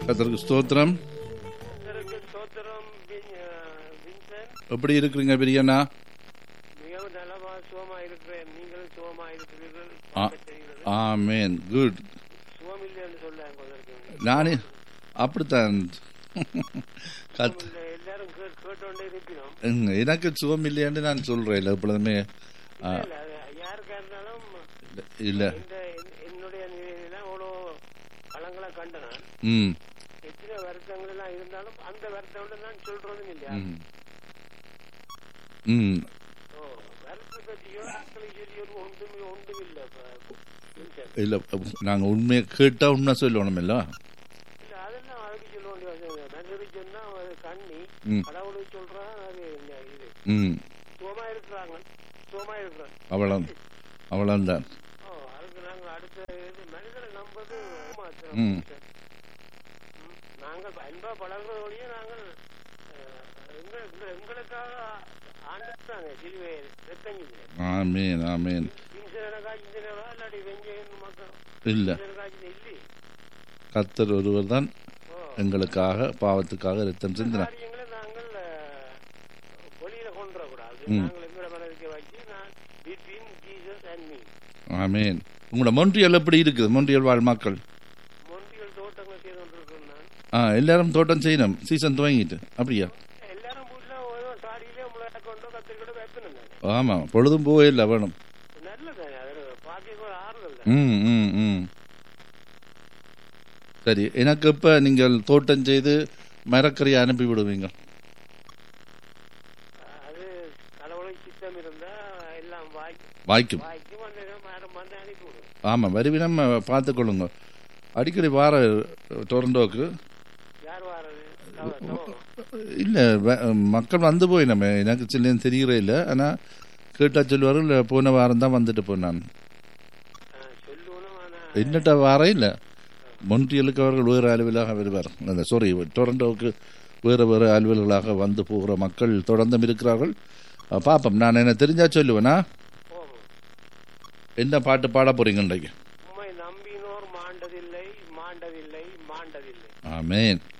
கத்தருக்கு ஸ்தோத்திரம் கர்த்தருக்கு ஸ்தோத்திரம் வின்- அஹ், வின்சென்ட் எப்படி இருக்கிறீங்க பிரியண்ணா மிகவும் நலமா சுகமா இருக்கிறேன் நீங்களும் சுகமா இருக்கிறீர்கள் ஆ. பார்க்க தெரிகிறது. ஆமேன் குட் சுகம் இல்லை என்று சொல்ல கொண்டிருக்கேன் நானே அப்படித்தான் கத் இல்ல, எல்லாரும் கேட்- கேட்டோண்டே இருப்பினோம் ம், எனக்கு சுகம் இல்லையான்னு நான் சொல்றேன் எப்பொழுதுமே ஆ, இல்ல, அது யாருக்கா இருந்தாலும் இல்ல இந்த என்- என்னுடைய நிலையில அவ்வளோ பழங்களை கண்ட நான் ம் எத்தனை வருத்தங்கள் எல்லாம் இருந்தாலும் அந்த வருத்தம் நான் சொல்றதும் இல்லையா ம் ம் ஓ வருத்தத்தை பற்றியோ ஆட்களை சொல்லியோ ஒன்றுமே ஒன்றும் இல்லை இப்ப, வின்சென்ட். இல்ல நாங்க உண்மையை கேட்டா உண்மை சொல்லணும் இல்ல இல்ல அதெல்லாம் அதுக்கு சொல்ல வேண்டிய அவசியம் இல்லை மனிதருக்கு சொன்னா அது கண்ணி ம். கடவுளுக்கு சொல்றான் அது என்ன இது ம் சுகமா இருக்கிறாங்க சுகமா இருக்கிறாங்க அவ்வளோ அவ்வளோதான் ஓ அதுக்கு நாங்கள் அடுத்த இது மனிதரை நம்பது ஏமாற்றம். ம். ம். நாங்கள் அன்பா பழகிறதோடய நாங்கள் அஹ், எங்க- எங்க- எங்களுக்காக ஆண்டுட்டாங்க சிலுவை ரத்தங்கிங்க ஆமேன் ஆமேன் இன்சனக்கா இன்சனவா இல்லாட்டி வெஞ்சயன் மக்கள் இல்ல இன்சனக்கா இல்லை கத்தர் ஒருவர் தான் ஓ எங்களுக்காக பாவத்துக்காக ரத்தம் சிந்தினார் காரியங்களை நாங்கள் அஹ், வெளியில கொண்டு வரக்கூடாது ம். நாங்கள் எங்களோட மனதுக்கு வச்சு நான் between Jesus and me amen உங்களோட மொன்றியல் எப்படி இருக்குது மொன்றியல் வாழ் மக்கள் மொண்டிகள் தோட்டங்கள் செய்து கொண்டிருக்கோம் நான் ஆ எல்லாரும் தோட்டம் செய்யணும் சீசன் துவங்கிட்டு அப்படியா எல்லாரும் வீட்டுல ஒரு சாடியிலே முளைய கொண்டு கத்திரிக்கொண்டு வைப்பணும் நான் ஆமா பொழுதும் போவே இல்லை வேணும் நல்லதானே அது பாக்கிய ஒரு ஆறுதல் ம் ம் ம் சரி எனக்கு இப்ப நீங்கள் தோட்டம் செய்து மரக்கறியை அனுப்பி விடுவீங்க அது கடவுளுக்கு சித்தம் இருந்தா எல்லாம் வாய்க்கு வாய்க்கும் வாய்க்கு வந்து மேடம் வந்து அனுப்பி விடும் ஆமா வருவினம் பார்த்துக்கொள்ளுங்க அடிக்கடி வார டொரண்டோக்கு யார் வாரது தவ- தவம். இல்ல வ- மக்கள் வந்து போய் நம்ம எனக்கு சில தெரியறே இல்லை ஆனா கேட்டா சொல்லுவாரு இல்ல போன வாரம் தான் வந்துட்டு போனான் ஆ, சொல்லணும் ஆனா என்னட்ட வாரம் இல்ல மொன்றியலுக்கு அவர்கள் வேறு அலுவலாக வருவார் அந்த சாரி டொரண்டோவுக்கு வேறு வேறு அலுவல்களாக வந்து போகிற மக்கள் தொடர்ந்தும் இருக்கிறார்கள் அஹ் பாப்போம் நான் என்ன தெரிஞ்சா சொல்லுவேனா போகும் என்ன பாட்டு பாட போறீங்க இன்றைக்கு உம்மை நம்பினோர் மாண்டதில்லை மாண்டதில்லை மாண்டதில்லை ஆமேன்